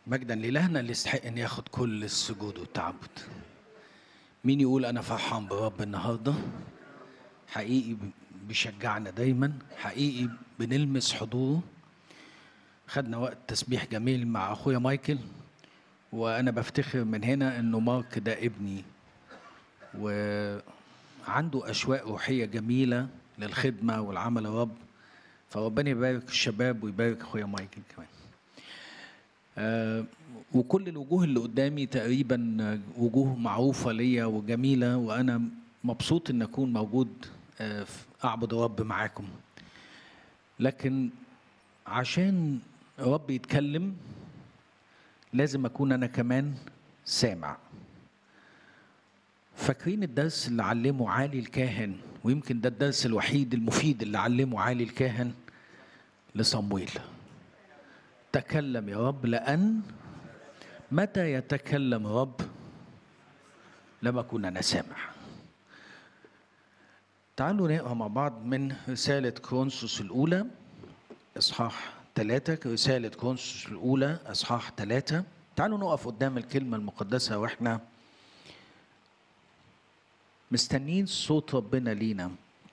مجدا لإلهنا اللي يستحق ان ياخد كل السجود والتعبد مين يقول انا فرحان برب النهارده حقيقي بيشجعنا دايما حقيقي بنلمس حضوره خدنا وقت تسبيح جميل مع اخويا مايكل وانا بفتخر من هنا انه مارك ده ابني وعنده اشواق روحيه جميله للخدمه والعمل الرب فربنا يبارك الشباب ويبارك اخويا مايكل كمان آه، وكل الوجوه اللي قدامي تقريبا آه، وجوه معروفة ليا وجميلة وأنا مبسوط إن أكون موجود آه، في أعبد الرب معاكم لكن عشان رب يتكلم لازم أكون أنا كمان سامع فاكرين الدرس اللي علمه عالي الكاهن ويمكن ده الدرس الوحيد المفيد اللي علمه عالي الكاهن لصمويل تكلم يا رب لأن متى يتكلم رب لما كنا أنا سامع تعالوا نقرا مع بعض من رسالة كونسوس الأولى إصحاح ثلاثة رسالة كونسوس الأولى إصحاح ثلاثة تعالوا نقف قدام الكلمة المقدسة وإحنا مستنين صوت ربنا لينا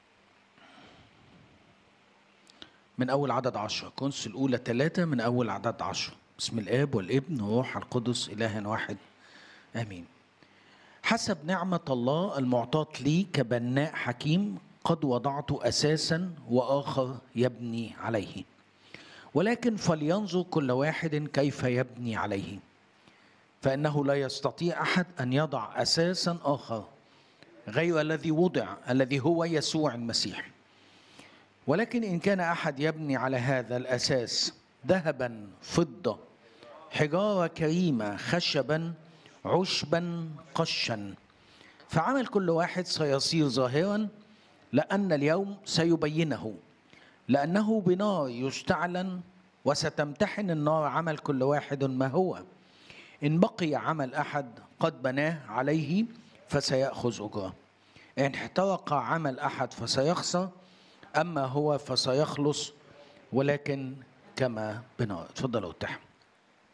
من أول عدد عشرة كونس الأولى ثلاثة من أول عدد عشرة بسم الآب والابن والروح القدس إله واحد آمين حسب نعمة الله المعطاة لي كبناء حكيم قد وضعت أساسا وآخر يبني عليه ولكن فلينظر كل واحد كيف يبني عليه فإنه لا يستطيع أحد أن يضع أساسا آخر غير الذي وضع الذي هو يسوع المسيح ولكن إن كان أحد يبني على هذا الأساس ذهبا فضة حجارة كريمة خشبا عشبا قشا فعمل كل واحد سيصير ظاهرا لأن اليوم سيبينه لأنه بنار يستعلن وستمتحن النار عمل كل واحد ما هو إن بقي عمل أحد قد بناه عليه فسيأخذ أجره إن احترق عمل أحد فسيخسر أما هو فسيخلص ولكن كما بنار اتفضل افتح